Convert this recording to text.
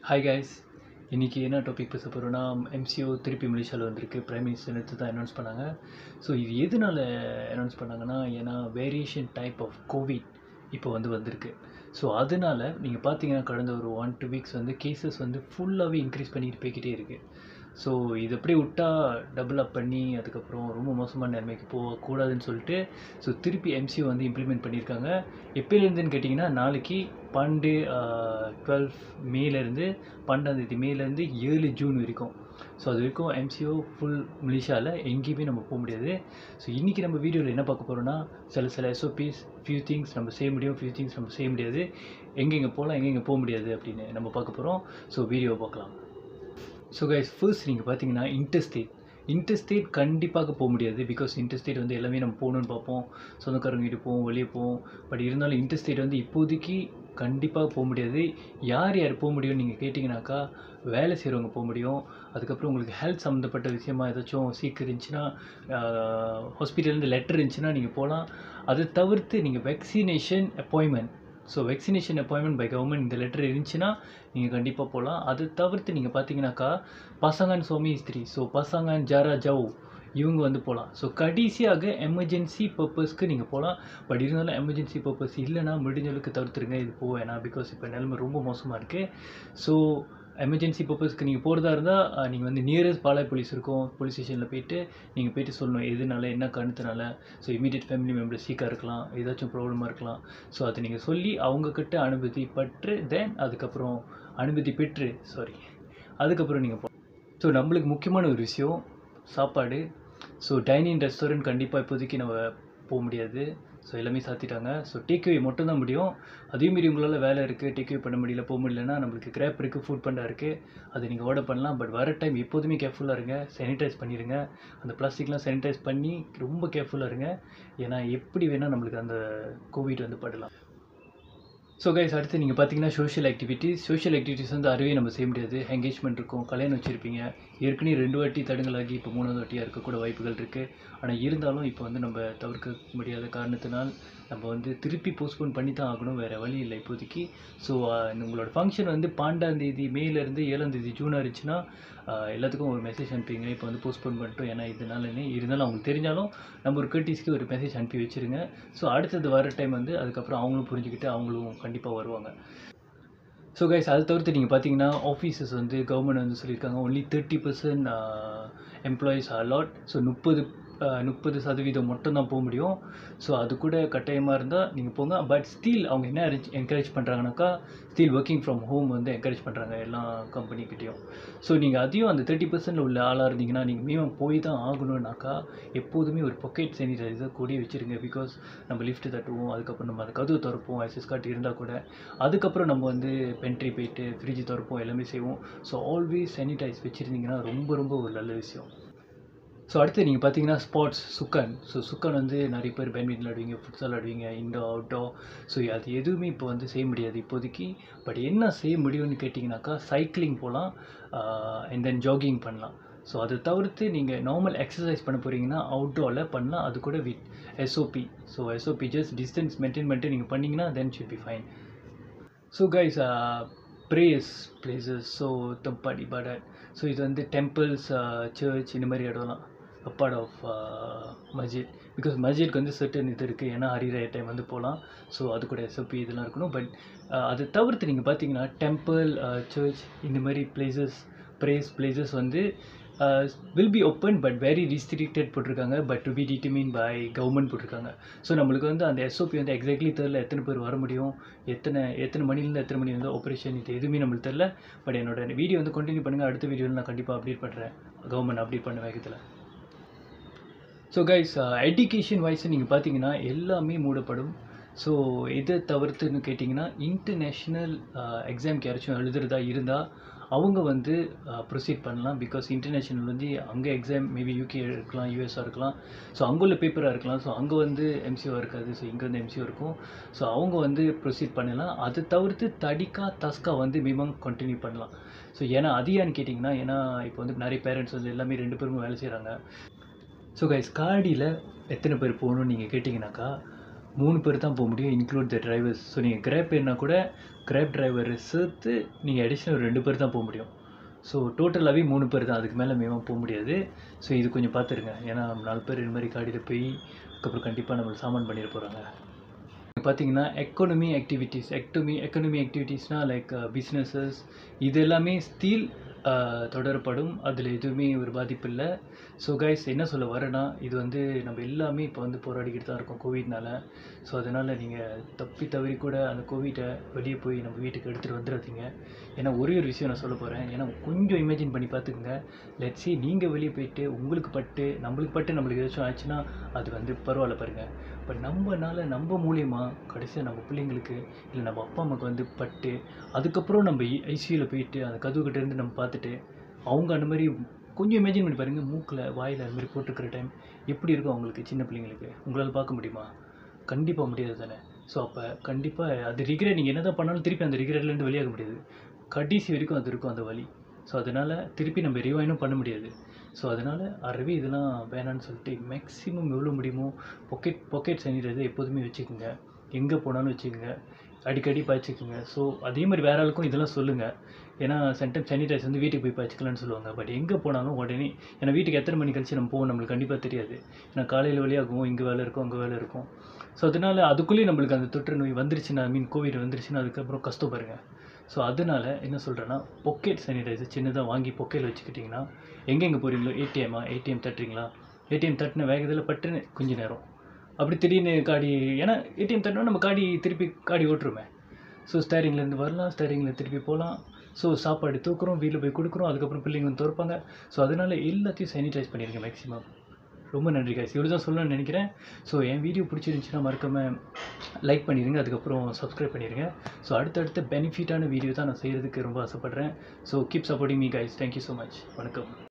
hi guys இன்றைக்கி என்ன topic பேச போகிறோன்னா எம்சிஓ திருப்பி மலேசியாவில் வந்திருக்கு பிரைம் மினிஸ்டர் நேற்று தான் அனௌன்ஸ் பண்ணாங்க ஸோ இது எதனால் அனௌன்ஸ் பண்ணாங்கன்னா ஏன்னா வேரியேஷன் டைப் ஆஃப் கோவிட் இப்போ வந்து வந்திருக்கு ஸோ அதனால் நீங்கள் பார்த்தீங்கன்னா கடந்த ஒரு ஒன் டூ வீக்ஸ் வந்து கேசஸ் வந்து ஃபுல்லாகவே இன்க்ரீஸ் பண்ணிட்டு போய்கிட்டே இருக்குது ஸோ இது அப்படியே விட்டா டபுள் அப் பண்ணி அதுக்கப்புறம் ரொம்ப மோசமான நிலைமைக்கு போகக்கூடாதுன்னு சொல்லிட்டு ஸோ திருப்பி எம்சிஓ வந்து இம்ப்ளிமெண்ட் பண்ணியிருக்காங்க எப்போலேருந்துன்னு கேட்டிங்கன்னா நாளைக்கு பன்னெண்டு டுவெல் மேலேருந்து பன்னெண்டாந்தேதி மேலேருந்து ஏழு ஜூன் வரைக்கும் ஸோ அது வரைக்கும் எம்சிஓ ஃபுல் மலேசியாவில் எங்கேயுமே நம்ம போக முடியாது ஸோ இன்றைக்கி நம்ம வீடியோவில் என்ன பார்க்க போகிறோன்னா சில சில எஸ்ஓபிஸ் ஃபியூ திங்ஸ் நம்ம செய்ய முடியும் ஃபியூ திங்ஸ் நம்ம செய்ய முடியாது எங்கெங்கே போகலாம் எங்கெங்கே போக முடியாது அப்படின்னு நம்ம பார்க்க போகிறோம் ஸோ வீடியோ பார்க்கலாம் ஸோ கைஸ் ஃபர்ஸ்ட் நீங்கள் பார்த்தீங்கன்னா இன்டர்ஸ்டேட் இன்டர்ஸ்டேட் கண்டிப்பாக போக முடியாது பிகாஸ் இன்டர்ஸ்டேட் வந்து எல்லாமே நம்ம போகணுன்னு பார்ப்போம் சொந்தக்காரங்க வீட்டு போவோம் வெளியே போவோம் பட் இருந்தாலும் இன்டர்ஸ்டேட் வந்து இப்போதைக்கு கண்டிப்பாக போக முடியாது யார் யார் போக முடியும்னு நீங்கள் கேட்டிங்கனாக்கா வேலை செய்கிறவங்க போக முடியும் அதுக்கப்புறம் உங்களுக்கு ஹெல்த் சம்மந்தப்பட்ட விஷயமா ஏதாச்சும் சீக்கிரம் இருந்துச்சுன்னா ஹாஸ்பிட்டல்லேருந்து லெட்டர் இருந்துச்சுன்னா நீங்கள் போகலாம் அதை தவிர்த்து நீங்கள் vaccination appointment so vaccination appointment by government இந்த லெட்டர் இருந்துச்சுன்னா நீங்கள் கண்டிப்பாக போகலாம் அதை தவிர்த்து நீங்கள் பார்த்தீங்கன்னாக்கா பசங்கன் சோமி ஸ்திரி ஸோ பசங்கன் ஜாரா ஜவு இவங்க வந்து போகலாம் ஸோ கடைசியாக எமர்ஜென்சி பர்பஸ்க்கு நீங்கள் போகலாம் பட் இருந்தாலும் எமர்ஜென்சி பர்பஸ் இல்லைன்னா முடிஞ்ச அளவுக்கு தவிர்த்துருங்க இது போக வேணாம் பிகாஸ் இப்போ நிலைமை ரொம்ப மோசமாக இருக்குது ஸோ எமர்ஜென்சி பர்பஸ்க்கு நீங்கள் போகிறதா இருந்தால் நீங்கள் வந்து நியரஸ்ட் பாலாய் போலீஸ் இருக்கும் போலீஸ் ஸ்டேஷனில் போயிட்டு நீங்கள் போயிட்டு சொல்லணும் எதுனால என்ன காரணத்தினால ஸோ இமீடியட் ஃபேமிலி மெம்பர் சீக்காக இருக்கலாம் ஏதாச்சும் ப்ராப்ளமாக இருக்கலாம் ஸோ அதை நீங்கள் சொல்லி அவங்கக்கிட்ட அனுமதி பற்று தென் அதுக்கப்புறம் அனுமதி பெற்று சாரி அதுக்கப்புறம் நீங்கள் போ ஸோ நம்மளுக்கு முக்கியமான ஒரு விஷயம் சாப்பாடு ஸோ டைனிங் ரெஸ்டாரண்ட் கண்டிப்பாக இப்போதைக்கு நம்ம போக முடியாது ஸோ எல்லாமே சாத்திட்டாங்க ஸோ டேக்அவே மட்டும் தான் முடியும் அதேமாரி உங்களால் வேலை இருக்குது டேக்அவே பண்ண முடியல போக முடியலன்னா நம்மளுக்கு கிராப் இருக்குது ஃபுட் பண்டா இருக்குது அதை நீங்கள் ஆர்டர் பண்ணலாம் பட் வர டைம் எப்போதுமே கேர்ஃபுல்லாக இருங்க சானிடைஸ் பண்ணிடுங்க அந்த பிளாஸ்டிக்லாம் சானிடைஸ் பண்ணி ரொம்ப கேர்ஃபுல்லாக இருங்க ஏன்னா எப்படி வேணால் நம்மளுக்கு அந்த கோவிட் வந்து படலாம் ஸோ கைஸ் அடுத்து நீங்கள் பார்த்தீங்கன்னா சோஷியல் ஆக்டிவிட்டிஸ் சோஷியல் ஆக்டிவிட்டிஸ் வந்து அறவே நம்ம செய்ய முடியாது என்கேஜ்மெண்ட் இருக்கும் கல்யாணம் வச்சுருப்பீங்க ஏற்கனவே ரெண்டு வாட்டி தடங்களாகி இப்போ மூணாவது வாட்டியாக இருக்கக்கூட வாய்ப்புகள் இருக்குது ஆனால் இருந்தாலும் இப்போ வந்து நம்ம தவிர்க்க முடியாத காரணத்தினால் நம்ம வந்து திருப்பி போஸ்ட்போன் பண்ணி தான் ஆகணும் வேறு வழி இல்லை இப்போதைக்கு ஸோ உங்களோட ஃபங்க்ஷன் வந்து பன்னெண்டாந்தேதி மேலேருந்து ஏழாந்தேதி ஜூனாக இருந்துச்சுன்னா எல்லாத்துக்கும் ஒரு மெசேஜ் அனுப்பிங்க இப்போ வந்து போஸ்ட்போன் பண்ணிட்டோம் ஏன்னா இதனாலனே இருந்தாலும் அவங்களுக்கு தெரிஞ்சாலும் நம்ம ஒரு கர்டிஸ்க்கு ஒரு மெசேஜ் அனுப்பி வச்சுருங்க ஸோ அடுத்தது வர டைம் வந்து அதுக்கப்புறம் அவங்களும் புரிஞ்சுக்கிட்டு அவங்களும் கண்டிப்பாக வருவாங்க ஸோ கைஸ் அதை தவிர்த்து நீங்கள் பார்த்தீங்கன்னா ஆஃபீஸஸ் வந்து கவர்மெண்ட் வந்து சொல்லியிருக்காங்க only thirty percent employees allot so முப்பது முப்பது சதவீதம் மட்டும்தான் போக முடியும் ஸோ அது கூட கட்டாயமாக இருந்தால் நீங்கள் போங்க பட் ஸ்டீல் அவங்க என்ன அரேஞ்ச் என்கரேஜ் பண்ணுறாங்கனாக்கா ஸ்டீல் ஒர்க்கிங் ஃப்ரம் ஹோம் வந்து என்கரேஜ் பண்ணுறாங்க எல்லா கம்பெனிக்கிட்டேயும் ஸோ நீங்கள் அதையும் அந்த தேர்ட்டி பர்சன்ட் உள்ள ஆளாக இருந்தீங்கன்னா நீங்கள் மினிமம் போய் தான் ஆகணும்னாக்கா எப்போதுமே ஒரு பொக்கெட் சானிடைசர் கூடிய வச்சுருங்க பிகாஸ் நம்ம லிஃப்ட் தட்டுவோம் அதுக்கப்புறம் நம்ம அந்த கதவு திறப்போம் எஸ்எஸ் கார்டு இருந்தால் கூட அதுக்கப்புறம் நம்ம வந்து பென்ட்ரி போயிட்டு ஃப்ரிட்ஜ் திறப்போம் எல்லாமே செய்வோம் ஸோ ஆல்வேஸ் சானிடைஸ் வச்சுருந்தீங்கன்னா ரொம்ப ரொம்ப ஒரு நல்ல விஷயம் ஸோ அடுத்து நீங்கள் பார்த்தீங்கன்னா ஸ்போர்ட்ஸ் சுக்கன் ஸோ சுக்கன் வந்து நிறைய பேர் பேட்மிண்டன் ஆடுவீங்க ஃபுட்சால் ஆடுவீங்க இண்டோ அவுட்டோ ஸோ அது எதுவுமே இப்போ வந்து செய்ய முடியாது இப்போதைக்கு பட் என்ன செய்ய முடியும்னு கேட்டிங்கனாக்கா சைக்கிளிங் போகலாம் அண்ட் தென் ஜாகிங் பண்ணலாம் ஸோ அதை தவிர்த்து நீங்கள் நார்மல் எக்ஸசைஸ் பண்ண போகிறீங்கன்னா அவுட்டோரில் பண்ணலாம் அது கூட with SOP so SOP just distance maintain பண்ணிட்டு நீங்கள் பண்ணிங்கன்னா then should be fine so guys prayers places so தம்பாடி படட் ஸோ இது வந்து டெம்பிள்ஸ் சர்ச் இந்த மாதிரி இடம்லாம் அப்பார்ட் ஆஃப் மஸ்ஜித் பிகாஸ் மஸ்ஜித்க்கு வந்து சர்டன் இது இருக்குது ஏன்னா ஹரிராய டைம் வந்து போகலாம் ஸோ அது கூட எஸ்எப்பி இதெல்லாம் இருக்கணும் பட் அதை தவிர்த்து நீங்கள் பார்த்தீங்கன்னா டெம்பிள் சர்ச் இந்த மாதிரி பிளேசஸ் ப்ரேஸ் பிளேசஸ் வந்து will be open but very restricted போட்டிருக்காங்க but to be determined by government போட்டிருக்காங்க ஸோ நம்மளுக்கு வந்து அந்த எஸ்ஓபி வந்து எக்ஸாக்ட்லி தெரில எத்தனை பேர் வர முடியும் எத்தனை எத்தனை மணிலேருந்து எத்தனை மணி வந்து ஆப்ரேஷன் இது எதுவுமே நம்மளுக்கு தெரில பட் என்னோட வீடியோ வந்து கண்டினியூ பண்ணுங்கள் அடுத்த வீடியோவில் நான் கண்டிப்பாக அப்டேட் பண்ணுறேன் கவர்மெண்ட் அப்டேட் பண்ண வேகத்தில் ஸோ கைஸ் எஜுகேஷன் வைஸ் நீங்கள் பார்த்தீங்கன்னா எல்லாமே மூடப்படும் ஸோ இதை தவிர்த்துன்னு கேட்டிங்கன்னா இன்டர்நேஷ்னல் எக்ஸாம்க்கு யாராச்சும் எழுதுறதா இருந்தால் அவங்க வந்து ப்ரொசீட் பண்ணலாம் பிகாஸ் இன்டர்நேஷ்னல் வந்து அங்கே எக்ஸாம் மேபி யூகே இருக்கலாம் யூஎஸ்ஆ இருக்கலாம் ஸோ அங்கே உள்ள பேப்பராக இருக்கலாம் ஸோ அங்கே வந்து எம்சிஓ இருக்காது ஸோ இங்கே வந்து எம்சிஓ இருக்கும் ஸோ அவங்க வந்து ப்ரொசீட் பண்ணலாம் அதை தவிர்த்து தடிக்கா தஸ்கா வந்து மினிமம் கண்டினியூ பண்ணலாம் ஸோ ஏன்னா அது ஏன்னு கேட்டிங்கன்னா ஏன்னா இப்போ வந்து நிறைய பேரண்ட்ஸ் வந்து எல்லாமே ரெண்டு பேருமே வேலை செய்கிறாங்க ஸோ கைஸ் காடியில் எத்தனை பேர் போகணும்னு நீங்கள் கேட்டிங்கனாக்கா மூணு பேர் தான் போக முடியும் இன்க்ளூட் த டிரைவர்ஸ் ஸோ நீங்கள் கிராப் ஏறினா கூட கிராப் டிரைவரை சேர்த்து நீங்கள் அடிஷ்னல் ஒரு ரெண்டு பேர் தான் போக முடியும் ஸோ டோட்டலாகவே மூணு பேர் தான் அதுக்கு மேலே மேலும் போக முடியாது ஸோ இது கொஞ்சம் பார்த்துருங்க ஏன்னா நாலு பேர் இந்த மாதிரி காடியில் போய் அதுக்கப்புறம் கண்டிப்பாக நம்மளுக்கு சாமான் பண்ணிட போகிறாங்க பார்த்தீங்கன்னா எக்கனாமி ஆக்டிவிட்டீஸ் எக்டமி எக்கனாமி ஆக்டிவிட்டீஸ்னால் லைக் பிஸ்னஸஸ் இது எல்லாமே ஸ்டீல் தொடரப்படும் அதில் எதுவுமே ஒரு பாதிப்பு இல்லை ஸோ கைஸ் என்ன சொல்ல வரேன்னா இது வந்து நம்ம எல்லாமே இப்போ வந்து போராடிக்கிட்டு தான் இருக்கோம் கோவிட்னால ஸோ அதனால் நீங்கள் தப்பி தவறி கூட அந்த கோவிட்டை வெளியே போய் நம்ம வீட்டுக்கு எடுத்துகிட்டு வந்துடாதீங்க ஏன்னா ஒரே ஒரு விஷயம் நான் சொல்ல போகிறேன் ஏன்னா கொஞ்சம் இமேஜின் பண்ணி பார்த்துக்குங்க லெட்ஸி நீங்கள் வெளியே போயிட்டு உங்களுக்கு பட்டு நம்மளுக்கு பட்டு நம்மளுக்கு ஏதாச்சும் ஆச்சுன்னா அது வந்து பரவாயில்ல பாருங்கள் பட் நம்மனால நம்ம மூலியமாக கடைசியாக நம்ம பிள்ளைங்களுக்கு இல்லை நம்ம அப்பா அம்மாவுக்கு வந்து பட்டு அதுக்கப்புறம் நம்ம ஐசியூவில் போயிட்டு அந்த கதவுக்கிட்ட இருந்து நம்ம பார்த்துட்டு அவங்க அந்த மாதிரி கொஞ்சம் இமேஜின் பண்ணி பாருங்கள் மூக்கில் வாயில் அது மாதிரி போட்டுருக்கிற டைம் எப்படி இருக்கும் அவங்களுக்கு சின்ன பிள்ளைங்களுக்கு உங்களால் பார்க்க முடியுமா கண்டிப்பாக முடியாது தானே ஸோ அப்போ கண்டிப்பாக அது ரிக்ரெட் நீங்கள் என்ன தான் பண்ணாலும் திருப்பி அந்த ரிக்ரெட்லேருந்து வெளியாக முடியாது கடைசி வரைக்கும் அது இருக்கும் அந்த வலி ஸோ அதனால் திருப்பி நம்ம ரிவைனும் பண்ண முடியாது ஸோ அதனால் அறவே இதெல்லாம் வேணான்னு சொல்லிட்டு மேக்ஸிமம் எவ்வளோ முடியுமோ பாக்கெட் பாக்கெட் சானிடைசர் எப்போதுமே வச்சுக்கோங்க எங்கே போனாலும் வச்சுக்கோங்க அடிக்கடி பாய்ச்சிக்கோங்க ஸோ அதே மாதிரி வேற ஆளுக்கும் இதெல்லாம் சொல்லுங்கள் ஏன்னா சென்டம் சானிடைசர் வந்து வீட்டுக்கு போய் பாய்ச்சிக்கலாம்னு சொல்லுவாங்க பட் எங்கே போனாலும் உடனே ஏன்னா வீட்டுக்கு எத்தனை மணி கழிச்சு நம்ம போவோம் நம்மளுக்கு கண்டிப்பாக தெரியாது ஏன்னா காலையில் வழியாகும் இங்கே வேலை இருக்கும் அங்கே வேலை இருக்கும் ஸோ அதனால் அதுக்குள்ளேயே நம்மளுக்கு அந்த தொற்று நோய் வந்துருச்சுன்னா ஐ மீன் கோவிட் வந்துருச்சுன்னா அதுக்கப்புறம் கஷ்டம் பாருங்க ஸோ அதனால் என்ன சொல்கிறேன்னா பொக்கெட் சானிடைசர் சின்னதாக வாங்கி பொக்கையில் வச்சுக்கிட்டிங்கன்னா எங்கெங்கே போகிறீங்களோ ஏடிஎம்மா ஏடிஎம் தட்டுறீங்களா ஏடிஎம் தட்டின வேகத்தில் பட்டுன்னு கொஞ்ச நேரம் அப்படி திடீர்னு காடி ஏன்னா ஏடிஎம் தட்டினா நம்ம காடி திருப்பி காடி ஓட்டுருமே ஸோ ஸ்டேரிங்லேருந்து வரலாம் ஸ்டேரிங்கில் திருப்பி போகலாம் ஸோ சாப்பாடு தூக்குறோம் வீட்டில் போய் கொடுக்குறோம் அதுக்கப்புறம் பிள்ளைங்க வந்து திறப்பாங்க ஸோ அதனால் எல்லாத்தையும் சானிடைஸ் பண்ணிடுங்க மேக்ஸிமம் ரொம்ப நன்றி காய்ஸ் இவ்வளோ தான் சொல்லணும்னு நினைக்கிறேன் ஸோ என் வீடியோ பிடிச்சிருந்துச்சுன்னா மறக்காமல் லைக் பண்ணிடுங்க அதுக்கப்புறம் சப்ஸ்கிரைப் பண்ணிடுங்க ஸோ அடுத்தடுத்த பெனிஃபிட்டான வீடியோ தான் நான் செய்கிறதுக்கு ரொம்ப ஆசைப்பட்றேன் so keep supporting me guys thank you so much வணக்கம்